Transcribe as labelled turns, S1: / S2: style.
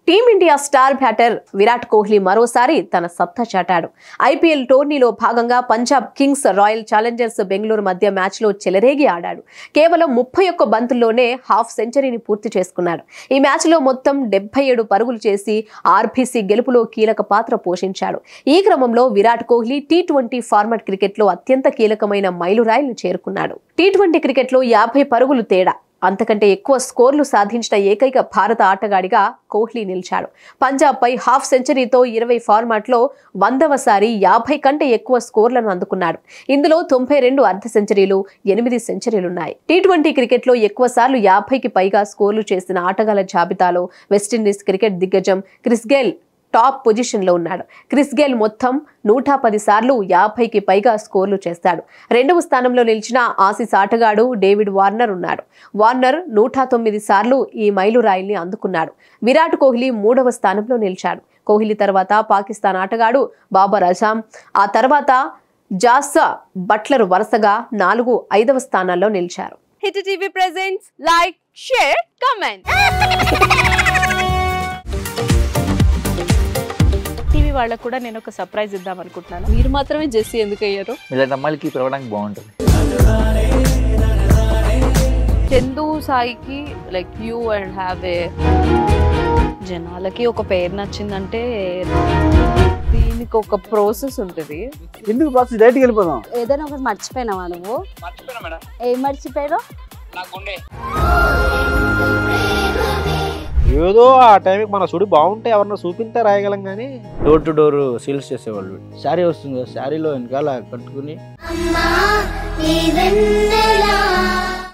S1: team India star batter Virat Kohli మరోసారి తన సత్తా చాటాడు ఐపీఎల్ టోర్నీలో భాగంగా Punjab Kings Royal Challengers Bengaluru మధ్య మ్యాచ్లో చెలరేగి ఆడాడు కేవలం ముప్పై ఒక్క బంతుల్లోనే హాఫ్ సెంచరీని పూర్తి చేసుకున్నాడు ఈ మ్యాచ్లో మొత్తం డెబ్బై ఏడు పరుగులు చేసి ఆర్బీసీ గెలుపులో కీలక పాత్ర పోషించాడు ఈ క్రమంలో Virat Kohli T twenty format క్రికెట్లో అత్యంత కీలకమైన మైలురాయిల్ని చేరుకున్నాడు టీ ట్వంటీ క్రికెట్లో యాభై పరుగులు తేడా అంతకంటే ఎక్కువ స్కోర్లు సాధించిన ఏకైక భారత ఆటగాడిగా కోహ్లీ నిలిచాడు పంజాబ్ పై హాఫ్ సెంచరీతో ఇరవై ఫార్మాట్లో వందవసారి యాభై కంటే ఎక్కువ స్కోర్లను అందుకున్నాడు ఇందులో తొంభై రెండు అర్ధ సెంచరీలు ఎనిమిది సెంచరీలున్నాయి టీ ట్వంటీ క్రికెట్లో ఎక్కువ సార్లు యాభైకి పైగా స్కోర్లు చేసిన ఆటగాళ్ల జాబితాలో వెస్టిండీస్ క్రికెట్ దిగ్గజం క్రిస్ గేల్ టాప్ పొజిషన్లో ఉన్నాడు క్రిస్ గేల్ మొత్తం నూట పది సార్లు యాభైకి పైగా స్కోర్లు చేశాడు రెండవ స్థానంలో నిలిచిన ఆసీస్ ఆటగాడు డేవిడ్ వార్నర్ ఉన్నాడు వార్నర్ నూట తొమ్మిది సార్లు ఈ మైలురాయిల్ని అందుకున్నాడు విరాట్ కోహ్లీ మూడవ స్థానంలో నిలిచాడు కోహ్లీ తర్వాత పాకిస్తాన్ ఆటగాడు బాబర్ అజాం ఆ తర్వాత జాసా బట్లర్ వరుసగా నాలుగు ఐదవ స్థానాల్లో నిలిచారు
S2: hit TV presents like share comment
S3: TV వాళ్ళకు కూడా నేను ఒక సర్ప్రైజ్ ఇద్దాం అనుకుంటున్నాను
S2: మీరు మాత్రమే జెస్సీ ఎందుకు అయ్యారు
S4: ఇలాంటి అమ్మాయిలకి పిలవడానికి బాగుంటుంది
S2: చందు సాయికి like you and have a జనాలకి ఒక పేరు నచ్చిందంటే దీనికి ఒక ప్రాసెస్ ఉంటుంది
S5: ఎందుకు ప్రాసెస్ డైరెక్ట్కి వెళ్ళిపోదాం
S6: ఏదైనా ఒకటి మర్చిపోయినావా నువ్వు ఏం మర్చిపోయావు
S5: ఏదో ఆ టైంకి మన సుడి బాగుంటే ఎవరన్నా చూపిస్తే రాయగలం కానీ డోర్ టు డోర్ సేల్స్ చేసేవాళ్ళు శారీ వస్తుంది కదా శారీలో వెనకాల కట్టుకుని
S7: అమ్మా నీ వెన్నెలా